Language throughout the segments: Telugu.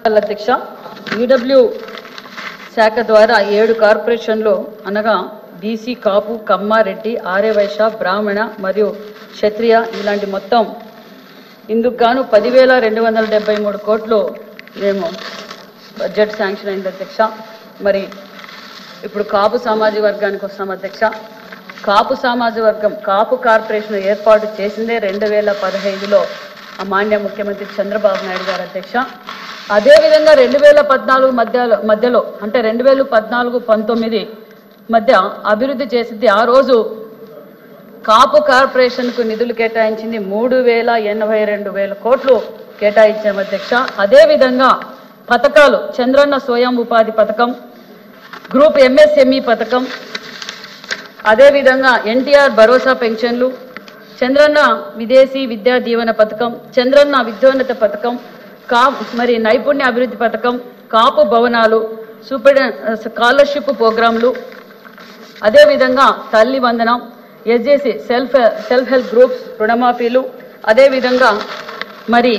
అధ్యక్ష ఈడబ్ల్యూ శాఖ ద్వారా ఏడు కార్పొరేషన్లు అనగా బీసీ కాపు కమ్మ రెడ్డి ఆర్యవైశ్య బ్రాహ్మణ మరియు క్షత్రియ ఇలాంటి మొత్తం ఇందుకు గాను పదివేల రెండు వందల డెబ్బై మూడు కోట్లు మేము బడ్జెట్ శాంక్షన్ అయింది అధ్యక్ష మరి ఇప్పుడు కాపు సామాజిక వర్గానికి వస్తాం అధ్యక్ష కాపు సామాజిక వర్గం కాపు కార్పొరేషన్ ఏర్పాటు చేసిందే రెండు వేల పదహైదులో ఆ మాన్య ముఖ్యమంత్రి చంద్రబాబు నాయుడు గారు అధ్యక్ష అదేవిధంగా రెండు వేల పద్నాలుగు మధ్యలో మధ్యలో అంటే రెండు వేల పద్నాలుగు పంతొమ్మిది మధ్య అభివృద్ధి చేసింది ఆ రోజు కాపు కార్పొరేషన్కు నిధులు కేటాయించింది మూడు వేల ఎనభై రెండు వేల కోట్లు కేటాయించాం అధ్యక్ష అదేవిధంగా పథకాలు చంద్రన్న స్వయం ఉపాధి పథకం గ్రూప్ ఎంఎస్ఎంఈ పథకం అదేవిధంగా ఎన్టీఆర్ భరోసా పెన్షన్లు చంద్రన్న విదేశీ విద్యా దీవెన పథకం చంద్రన్న విద్యోన్నత పథకం కా మరి నైపుణ్య అభివృద్ధి పథకం కాపు భవనాలు సూపర్ స్కాలర్షిప్ ప్రోగ్రాంలు అదేవిధంగా Thalli Vandanam SJC self self help groups రుణమాఫీలు అదేవిధంగా మరి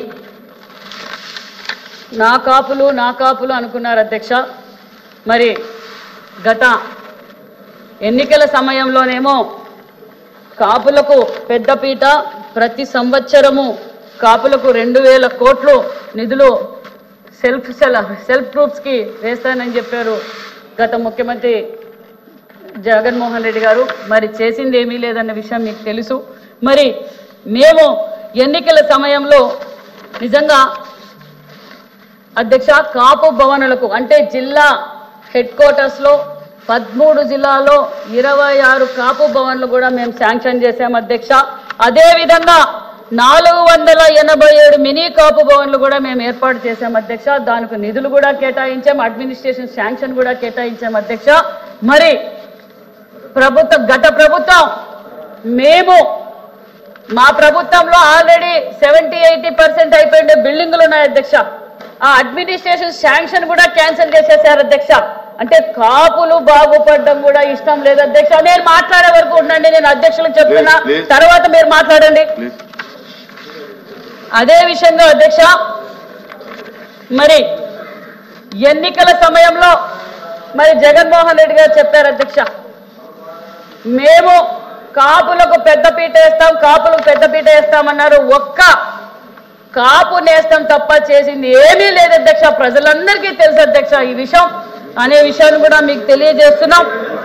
నా కాపులు నా కాపులు అనుకున్నారు అధ్యక్ష మరి గత ఎన్నికల సమయంలోనేమో కాపులకు పెద్దపీట ప్రతి సంవత్సరము కాపులకు రెండు వేల కోట్లు నిధులు సెల్ఫ్ సెల్ సెల్ఫ్ గ్రూప్స్కి వేస్తానని చెప్పారు గత ముఖ్యమంత్రి జగన్మోహన్ రెడ్డి గారు మరి చేసింది ఏమీ లేదన్న విషయం మీకు తెలుసు మరి మేము ఎన్నికల సమయంలో నిజంగా అధ్యక్ష కాపు భవనులకు అంటే జిల్లా హెడ్ క్వార్టర్స్లో పదమూడు జిల్లాలో ఇరవై ఆరు కాపు భవన్లు కూడా మేము శాంక్షన్ చేశాం అధ్యక్ష అదేవిధంగా నాలుగు వందల ఎనభై ఏడు మినీ కాపు భవన్లు కూడా మేము ఏర్పాటు చేశాం అధ్యక్ష దానికి నిధులు కూడా కేటాయించాం అడ్మినిస్ట్రేషన్ శాంక్షన్ కూడా కేటాయించాం అధ్యక్ష మరి ప్రభుత్వ గత ప్రభుత్వం మేము మా ప్రభుత్వంలో ఆల్రెడీ సెవెంటీ ఎయిటీ పర్సెంట్ అయిపోయిండే బిల్డింగులు ఉన్నాయి అధ్యక్ష ఆ అడ్మినిస్ట్రేషన్ శాంక్షన్ కూడా క్యాన్సిల్ చేసేసారు అధ్యక్ష అంటే కాపులు బాగుపడడం కూడా ఇష్టం లేదు అధ్యక్ష నేను మాట్లాడే వరకు ఉండండి నేను అధ్యక్షులు చెప్తున్నా Please, please. తర్వాత మీరు మాట్లాడండి ప్లీజ్ అదే విషయంలో అధ్యక్ష మరి ఎన్నికల సమయంలో మరి జగన్మోహన్ రెడ్డి గారు చెప్పారు అధ్యక్ష మేము కాపులకు పెద్దపీట వేస్తాం కాపులకు పెద్దపీట వేస్తామన్నారు ఒక్క కాపు నేస్తం తప్ప చేసింది ఏమీ లేదు అధ్యక్ష ప్రజలందరికీ తెలుసు అధ్యక్ష ఈ విషయం అనే విషయాన్ని కూడా మీకు తెలియజేస్తున్నాం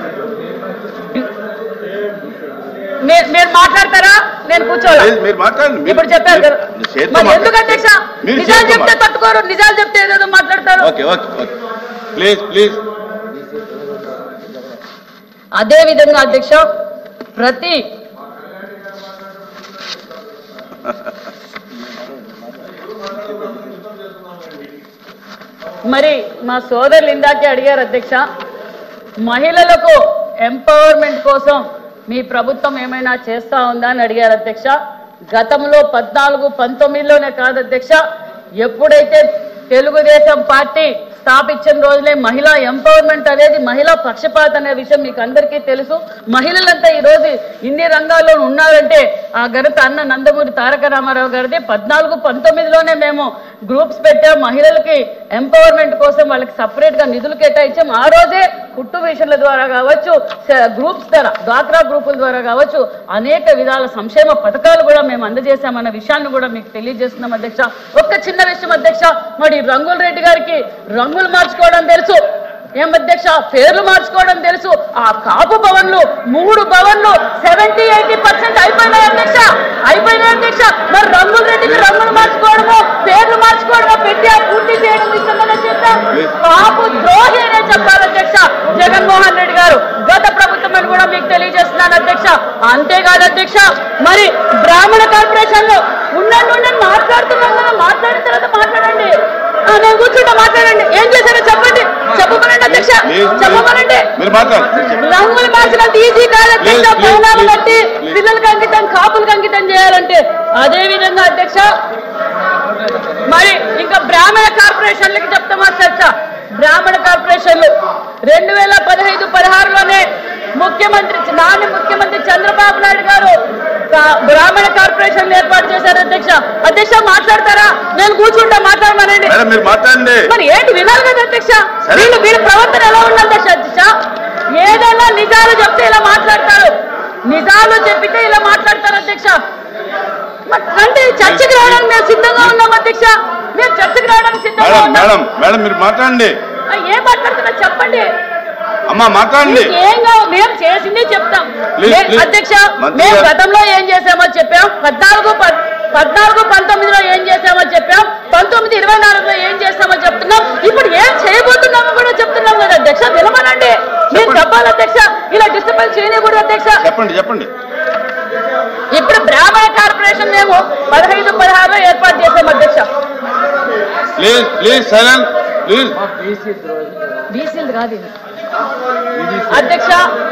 మీరు మీరు మాట్లాడతారా నేను కూర్చోవాలా ప్లీజ్ మీరు మాట్లాడండి మీరు- ఇప్పుడు చెప్పారు కదా మీరు చేత్తో మరి మాట్లాడండి. ఎందుకు అధ్యక్ష మీరు నిజాలు చేత్తో చెప్తే మాట్లాడండి. తట్టుకోరు నిజాలు చెప్తే ఏదేదో మాట్లాడతారు okay okay okay please please అదే విధంగా అధ్యక్ష ప్రతి మరి మా సోదరులు ఇందాకే అడిగారు అధ్యక్ష మహిళలకు ఎంపవర్మెంట్ కోసం మీ ప్రభుత్వం ఏమైనా చేస్తా ఉందా అని అడిగారు అధ్యక్ష గతంలో పద్నాలుగు పంతొమ్మిదిలోనే కాదు అధ్యక్ష ఎప్పుడైతే తెలుగుదేశం పార్టీ స్థాపించిన రోజులే మహిళా ఎంపవర్మెంట్ అనేది మహిళా పక్షపాత అనే విషయం మీకు అందరికీ తెలుసు మహిళలంతా ఈ రోజు ఇన్ని రంగాల్లో ఉన్నారంటే ఆ ఘనత అన్న నందమూరి తారక రామారావు గారిది పద్నాలుగు పంతొమ్మిదిలోనే మేము గ్రూప్స్ పెట్టాం మహిళలకి ఎంపవర్మెంట్ కోసం వాళ్ళకి సపరేట్ గా నిధులు కేటాయించాం ఆ రోజే కుట్టు మిషన్ల ద్వారా కావచ్చు స- గ్రూప్స్ ద్వారా డ్వాక్రా గ్రూపుల ద్వారా కావచ్చు అనేక విధాల సంక్షేమ పథకాలు కూడా మేము అందజేశామన్న విషయాన్ని కూడా మీకు తెలియజేస్తున్నాం అధ్యక్ష ఒక్క చిన్న విషయం అధ్యక్ష మరి రంగుల రెడ్డి గారికి రంగులు మార్చుకోవడం తెలుసు ఏం అధ్యక్ష పేర్లు మార్చుకోవడం తెలుసు ఆ కాపు భవన్లు మూడు భవన్లు సెవెంటీ ఎయిటీ పర్సెంట్ అయిపోయినాయి అధ్యక్ష అయిపోయినాయి అధ్యక్ష మరి రంగుల రెడ్డికి రంగులు మార్చుకోవడము పేర్లు మార్చుకోవడము పెట్టి ఆ పూర్తి చేయడం ఇష్టమనే చేద్దాం కాపు ద్రోహి అనే చెప్పాలి అధ్యక్ష జగన్మోహన్ రెడ్డి గారు గత ప్రభుత్వం అని కూడా మీకు తెలియజేస్తున్నాను అధ్యక్ష అంతేకాదు అధ్యక్ష మరి బ్రాహ్మణ కార్పొరేషన్లో ఉండండి ఉండండి మాట్లాడుతున్నాం కదా మాట్లాడిన తర్వాత మాట్లాడండి ఆ, నేను కూర్చుంటా మాట్లాడండి ఏం చేశారో చెప్పండి చెప్పమనండి అధ్యక్ష ప్లీజ్ చెప్పమనండి మీరు మాట్లాడండి రంగులు మార్చినంత ఈజీ కాదు అధ్యక్ష Please, please, భవనాలు please, కట్టి please. పిల్లలకి అంకితం కాపులకు అంకితం చేయాలంటే అదే విధంగా అధ్యక్ష మరి ఇంకా బ్రాహ్మణ కార్పొరేషన్లకి చెప్తామా చర్చ బ్రాహ్మణ కార్పొరేషన్లు రెండు వేల పదహైదు పదహారులోనే ముఖ్య ముఖ్యమంత్రి నాని ముఖ్యమంత్రి చంద్రబాబు నాయుడు గారు కా- బ్రాహ్మణ కార్పొరేషన్ ఏర్పాటు చేశారు అధ్యక్ష అధ్యక్ష మాట్లాడతారా నేను కూర్చుంటా మాట్లాడమనండి మేడం మీరు మాట్లాడండి మరి ఏంటి వినాలి కదా అధ్యక్ష సరే. వీళ్ళు వీళ్ళ ప్రవర్తన ఎలా ఉంది అధ్యక్ష అధ్యక్ష ఏదైనా నిజాలు చెప్తే ఇలా మాట్లాడతారు నిజాలు చెప్పితే ఇలా మాట్లాడతారు అధ్యక్ష మరి రండి చర్చకి రావడానికి మేము సిద్ధంగా ఉన్నాం అధ్యక్ష మేము చర్చకి రావడానికి సిద్ధంగా మేడం ఉన్నాం మేడం మేడం మీరు మాట్లాడండి ఆ, ఏం మాట్లాడుతున్నా చెప్పండి అమ్మా మాట్లాడండి మీకు ఏం కావాలి మేము చేసిందే చెప్తాం Please, మే- please. అధ్యక్ష మంత్రి మేము గారు. గతంలో ఏం చేసామో చెప్పాం పద్నాలుగు పద్- పద్నాలుగు పంతొమ్మిదిలో ఏం చేసామో చెప్పాం పంతొమ్మిది ఇరవై నాలుగులో ఏం చేస్తామో చెప్తున్నాం ఇప్పుడు ఏం చేయబోతున్నామో కూడా చెప్తున్నాం కదా అధ్యక్ష వినమనండి మీరు చెప్పండి. చెప్పాలి అధ్యక్ష ఇలా డిస్టర్బెన్స్ చేయకూడదు అధ్యక్ష చెప్పండి చెప్పండి ఇప్పుడు బ్రాహ్మణ కార్పొరేషన్ మేము పదహైదు పదహారులో ఏర్పాటు చేసాం అధ్యక్ష ప్లీజ్ ప్లీజ్ సైలెంట్ ప్లీజ్ బీసీలు కాదు ఇది. అధ్యక్ష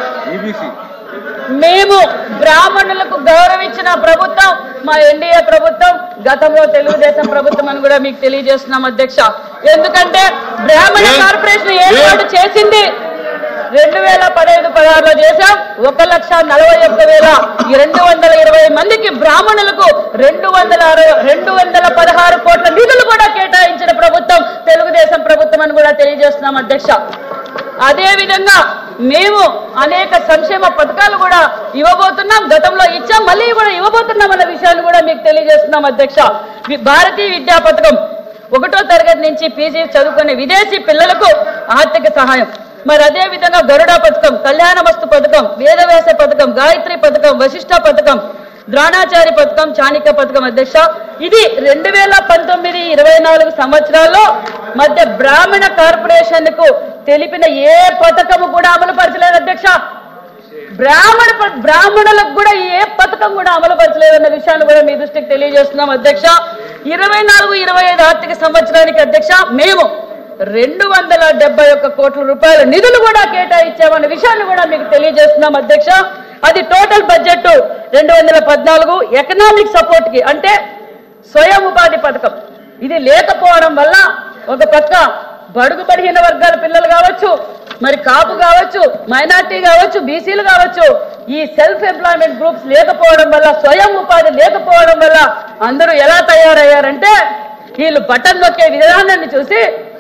మేము బ్రాహ్మణులకు గౌరవించిన ప్రభుత్వం మా ఎన్డీఏ ప్రభుత్వం గతంలో తెలుగుదేశం ప్రభుత్వం అని కూడా మీకు తెలియజేస్తున్నాం అధ్యక్ష ఎందుకంటే బ్రాహ్మణ ఏ- కార్పొరేషన్ ఏ- ఏర్పాటు చేసింది రెండు వేల పదహైదు పదహారులో చేశాం ఒక లక్ష నలభై ఒక్క వేల ఈ రెండు వందల ఇరవై మందికి బ్రాహ్మణులకు రెండు వందల అరవై రెండు వందల పదహారు కోట్ల నిధులు కూడా కేటాయించిన ప్రభుత్వం తెలుగుదేశం ప్రభుత్వం అని కూడా తెలియజేస్తున్నాం అధ్యక్ష అదే విధంగా మేము అనేక సంక్షేమ పథకాలు కూడా ఇవ్వబోతున్నాం గతంలో ఇచ్చాం మళ్ళీ కూడా ఇవ్వబోతున్నాం అన్న విషయాన్ని కూడా మీకు తెలియజేస్తున్నాం అధ్యక్ష వి- భారతీయ విద్యా పథకం ఒకటో తరగతి నుంచి పీజీ చదువుకునే విదేశీ పిల్లలకు ఆర్థిక సహాయం మరి అదే విధంగా గరుడ పథకం కళ్యాణమస్తు పథకం వేదవ్యాస పథకం గాయత్రి పథకం వశిష్ట పథకం ద్రోణాచారి పథకం చాణిక్య పథకం అధ్యక్ష ఇది రెండు వేల పంతొమ్మిది ఇరవై నాలుగు సంవత్సరాల్లో మధ్య బ్రాహ్మణ కార్పొరేషన్ కు తెలిపిన ఏ పథకము కూడా అమలు పరచలేదు అధ్యక్ష బ్రాహ్మణ ప- బ్రాహ్మణులకు కూడా ఏ పథకం కూడా అమలు పరచలేదన్న విషయాన్ని కూడా మీ దృష్టికి తెలియజేస్తున్నాం అధ్యక్ష ఇరవై నాలుగు ఇరవై ఐదు ఆర్థిక సంవత్సరానికి అధ్యక్ష మేము రెండు వందల డెబ్బై ఒక్క కోట్ల రూపాయల నిధులు కూడా కేటాయించామన్న విషయాన్ని కూడా మీకు తెలియజేస్తున్నాం అధ్యక్ష అది టోటల్ బడ్జెట్ రెండు వందల పద్నాలుగు ఎకనామిక్ సపోర్ట్ కి అంటే స్వయం ఉపాధి పథకం ఇది లేకపోవడం వల్ల ఒక పక్క బడుగు బలహీన వర్గాల పిల్లలు కావచ్చు మరి కాపు కావచ్చు మైనార్టీ కావచ్చు బీసీలు కావచ్చు ఈ సెల్ఫ్ ఎంప్లాయ్మెంట్ గ్రూప్స్ లేకపోవడం వల్ల స్వయం ఉపాధి లేకపోవడం వల్ల అందరూ ఎలా తయారయ్యారంటే వీళ్ళు బటన్ నొక్కే విధానాన్ని చూసి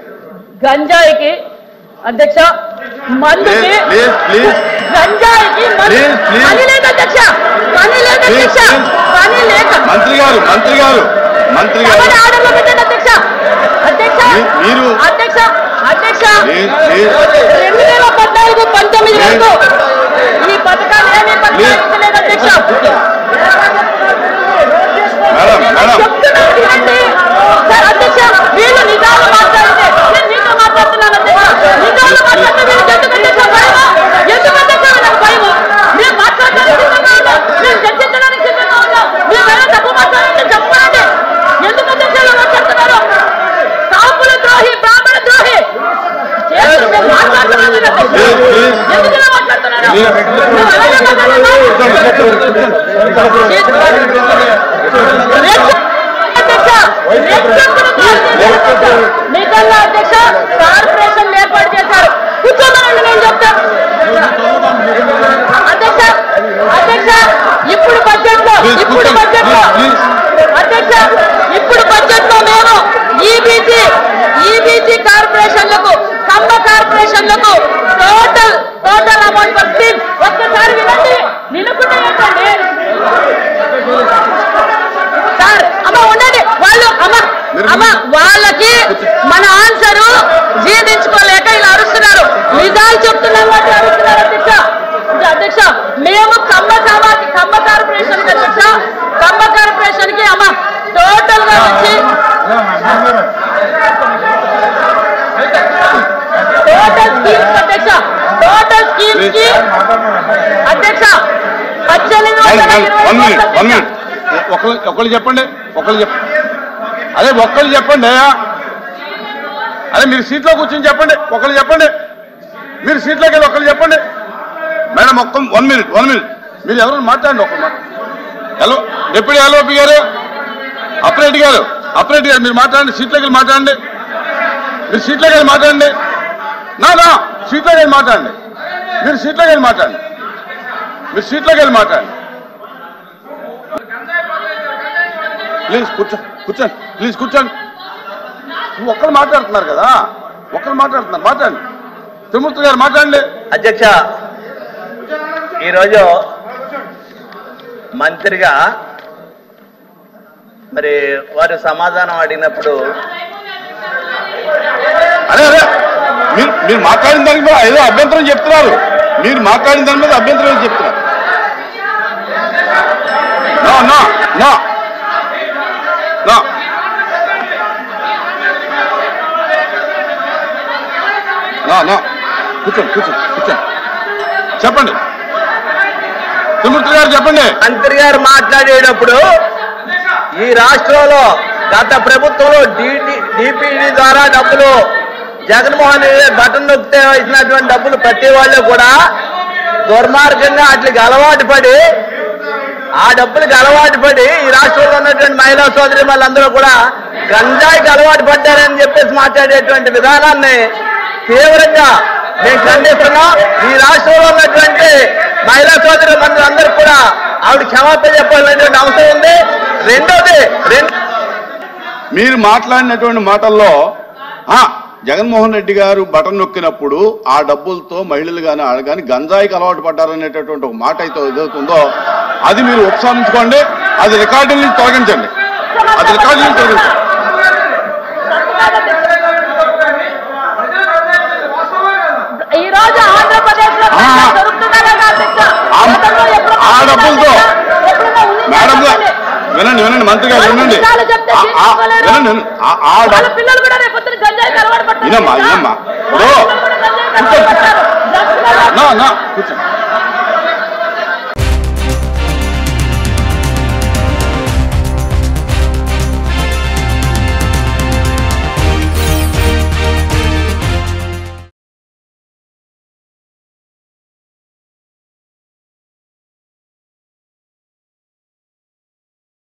గంజాయికి అధ్యక్ష మందుకి Please, please, please. గంజాయికి మందు Please, please. పని లేదు అధ్యక్ష పని లేదు Please, అధ్యక్ష please. పని లేక మంత్రి గారు మంత్రి గారు మంత్రి గారు ఎవరి ఆర్డర్లో పెట్టండి అధ్యక్ష అధ్యక్ష మీ- మీరు- అధ్యక్ష అధ్యక్ష Please, please. రెండు వేల పద్నాలుగు పంతొమ్మిది Please. వరకు ఈ పథకాలు ఏమీ పరిపాలించలేదు అధ్యక్ష మేడం మేడం చెప్తున్నాను వినండి. సార్ అధ్యక్ష వీళ్ళు నిజాలు మాట్లాడితే నేను మీతో మాట్లాడుతున్నాను అధ్యక్ష నిజాలు మాట్లాడితే వీళ్ళకి ఎందుకు అధ్యక్ష భయము ఎందుకు అధ్యక్ష వీళ్ళకి భయము మేము మాట్లాడడానికి సిద్ధంగా ఉన్నాం మేము చర్చించడానికి సిద్ధంగా ఉన్నాం మేము ఏమైనా తప్పు మాట్లాడాలంటే చెప్పండి ఎందుకు అధ్యక్ష ఇలా మాట్లాడుతున్నారు కాపుల ద్రోహి బ్రాహ్మణ ద్రోహి చేతులు మేము మాట్లాడుతున్నాం కదా అధ్యక్ష. Please, please. ఎందుకు ఇలా మాట్లాడుతున్నారు Please. మేము అలాగే మాట్లాడుతున్నాం నిజంగా అధ్యక్ష కార్పొరేషన్ ఏర్పాటు చేశారు కూర్చోమనండి నేను చెప్తా అధ్యక్ష అధ్యక్ష ఇప్పుడు బడ్జెట్ లో Please, ఇప్పుడు కూర్చోండి. బడ్జెట్ లో Please, అధ్యక్ష ఇప్పుడు బడ్జెట్ లో మేము ఈబీసీ ఈబీసీ కార్పొరేషన్లకు కంబ కార్పొరేషన్లకు total total amount for scheme ఒక్కసారి వినండి నిలుపుకుంటే ఏంటండి సార్ అమ్మ ఉండండి వాళ్ళు అమ్మ అమ్మ వాళ్ళకి మన ఆన్సర్ జీర్ణించుకోలేక ఇలా అరుస్తున్నారు నిజాలు చెప్తున్నాం కాబట్టి అరుస్తున్నారు అధ్యక్ష ఇంకా అధ్యక్ష మేము కమ్మ సమాధి కమ్మ కార్పొరేషన్ కి అధ్యక్ష కమ్మ కార్పొరేషన్ కి అమ్మ టోటల్ గా వచ్చి టోటల్ స్కీమ్స్ అధ్యక్ష టోటల్ స్కీమ్స్ కి అధ్యక్ష పద్దెనిమిది వందల ఇరవై వన్ మినిట్ కోట్ల వన్ అధ్యక్ష. మినిట్ ఒకళ్ళు ఒకళ్ళు చెప్పండి ఒకళ్ళు చెప్పండి అదే ఒక్కళ్ళు చెప్పండి అదే మీరు సీట్లో కూర్చొని చెప్పండి ఒకళ్ళు చెప్పండి మీరు సీట్లోకి వెళ్ళి ఒకళ్ళు చెప్పండి మేడం ఒక్క వన్ మినిట్ వన్ మినిట్ మీరు ఎవరు మాట్లాడండి ఒక్క మాట హలో డిప్యూటీ ఎల్ఓపి గారు అప్రెడ్డి గారు అప్రెడ్డి గారు మీరు మాట్లాడండి సీట్లోకి వెళ్ళి మాట్లాడండి మీరు సీట్లోకి వెళ్ళి మాట్లాడండి నా నా సీట్లోకి వెళ్ళి మాట్లాడండి మీరు సీట్లోకి వెళ్ళి మాట్లాడండి మీరు సీట్లోకి వెళ్ళి మాట్లాడండి ప్లీజ్ కూర్చో కూర్చోండి ప్లీజ్ కూర్చోండి నువ్వు ఒక్కరు మాట్లాడుతున్నారు కదా ఒక్కరు మాట్లాడుతున్నారు మాట్లాడండి తిరుమూర్తి గారు మాట్లాడండి అధ్యక్ష ఈరోజు మంత్రిగా మరి వారు సమాధానం అడిగినప్పుడు అదే అదే మీరు మీరు మాట్లాడిన దానికి మీద ఏదో అభ్యంతరం చెప్తున్నారు మీరు మాట్లాడిన దాని మీద అభ్యంతరం ఏదో చెప్తున్నారు no no no no no no కూర్చోండి కూర్చోండి కూర్చోండి చెప్పండి తిరుమూర్తి గారు చెప్పండి మంత్రి గారు మాట్లాడేటప్పుడు ఈ రాష్ట్రంలో గత ప్రభుత్వంలో డిపిడి ద్వారా డబ్బులు జగన్మోహన్ రెడ్డి బటన్ నొక్కితే ఇచ్చినటువంటి డబ్బులు ప్రతి వాళ్ళు కూడా దుర్మార్గంగా వాటికి అలవాటు పడి ఆ డబ్బులకు అలవాటు పడి ఈ రాష్ట్రంలో ఉన్నటువంటి మహిళా సోదరి వాళ్ళందరూ కూడా గంజాయికి అలవాటు పడ్డారని చెప్పేసి మాట్లాడేటువంటి విధానాన్ని తీవ్రంగా మేము ఖండిస్తున్నాం ఈ రాష్ట్రంలో ఉన్నటువంటి మహిళా సోదరి అందరూ కూడా ఆవిడ క్షమాపణ చెప్పాలనేటువంటి అవసరం ఉంది రెండోది రెండు మీరు మాట్లాడినటువంటి మాటల్లో ఆ, జగన్మోహన్ రెడ్డి గారు బటన్ నొక్కినప్పుడు ఆ డబ్బులతో మహిళలు కానీ ఆడ కానీ గంజాయికి అలవాటు పడ్డారనేటటువంటి ఒక మాట అయితే ఏదవుతుందో అది మీరు ఉపసంహరించుకోండి అది రికార్డుల నుంచి తొలగించండి అది రికార్డుల నుంచి తొలగించండి ఈ రోజు ఆంధ్రప్రదేశ్ లో ఆ. జరుగుతున్నా కదా అధ్యక్ష? ఆ- గతంలో ఎప్పుడు ఆ డబ్బులతో ఎప్పుడైనా ఉంది మేడం గారు చెప్పండి. వినండి వినండి మంత్రి గారు వాళ్ళు వినండి నిజాలు చెప్తే ఆ- ఆ- తీసుకోలేరు. వినండి వినండి. ఆ- ఆ వాళ్ళ డబ్బు పిల్లలు కూడా రేపు పొద్దున్న గంజాయికి అలవాటు పడతారు వినమ్మా, తెలుసా? వినమ్మా. వాళ్ళ ఓ. పిల్లలు కూడా గంజాయికి అలవాటు పడతారు. డ్రగ్స్కి అలవాటు నా నా కూర్చోండి